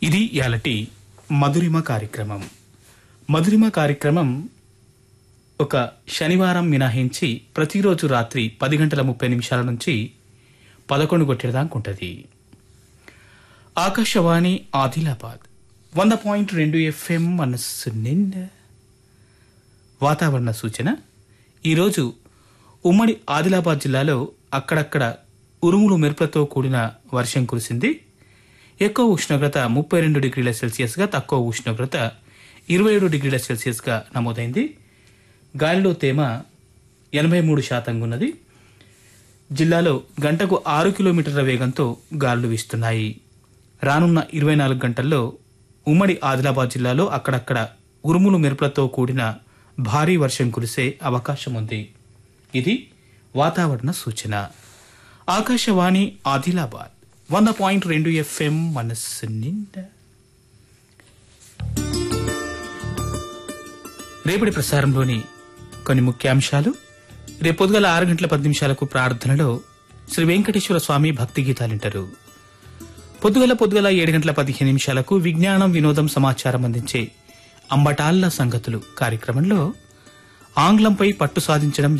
ఇది ఇయాలటి మధురిమ కార్యక్రమం మధురిమ కార్యక్రమం ఒక శనివారం మినహాయించి ప్రతిరోజు రాత్రి పది గంటల ముప్పై నిమిషాల నుంచి పదకొండు కొట్టేదాకా ఉంటుంది ఆకాశవాణి ఆదిలాబాద్ వంద పాయింట్ రెండు ఎఫ్ఎం మనస్సు నిండా వాతావరణ సూచన ఈరోజు ఉమ్మడి ఆదిలాబాద్ జిల్లాలో అక్కడక్కడ ఉరుములు మెరుపులతో కూడిన వర్షం కురిసింది ఎక్కువ ఉష్ణోగ్రత ముప్పై రెండు డిగ్రీల సెల్సియస్గా తక్కువ ఉష్ణోగ్రత ఇరవై ఏడు డిగ్రీల సెల్సియస్గా నమోదైంది గాలిలో తేమ ఎనభై మూడు శాతంగా ఉన్నది జిల్లాలో గంటకు ఆరు కిలోమీటర్ల వేగంతో గాలులు వీస్తున్నాయి రానున్న ఇరవై నాలుగు గంటల్లో ఉమ్మడి ఆదిలాబాద్ జిల్లాలో అక్కడక్కడ ఉరుములు మెరుపులతో కూడిన భారీ వర్షం కురిసే అవకాశం ఉంది ఇది వాతావరణ సూచన ఆకాశవాణి ఆదిలాబాద్ వంద పాయింట్ రెండు ఎఫ్ఎం మనస్సు నిండా రేపటి ప్రసారంలోని కొన్ని ముఖ్యాంశాలు రేపు పొద్దుగల ఆరు గంటల పది నిమిషాలకు ప్రార్థనలో శ్రీ వెంకటేశ్వర స్వామి భక్తి గీతాలింటారు పొద్దుగల పొద్దుగల ఏడు గంటల పదిహేను నిమిషాలకు విజ్ఞానం వినోదం సమాచారం అందించే అంబటాళ్ల సంగతులు కార్యక్రమంలో ఆంగ్లంపై పట్టు సాధించడం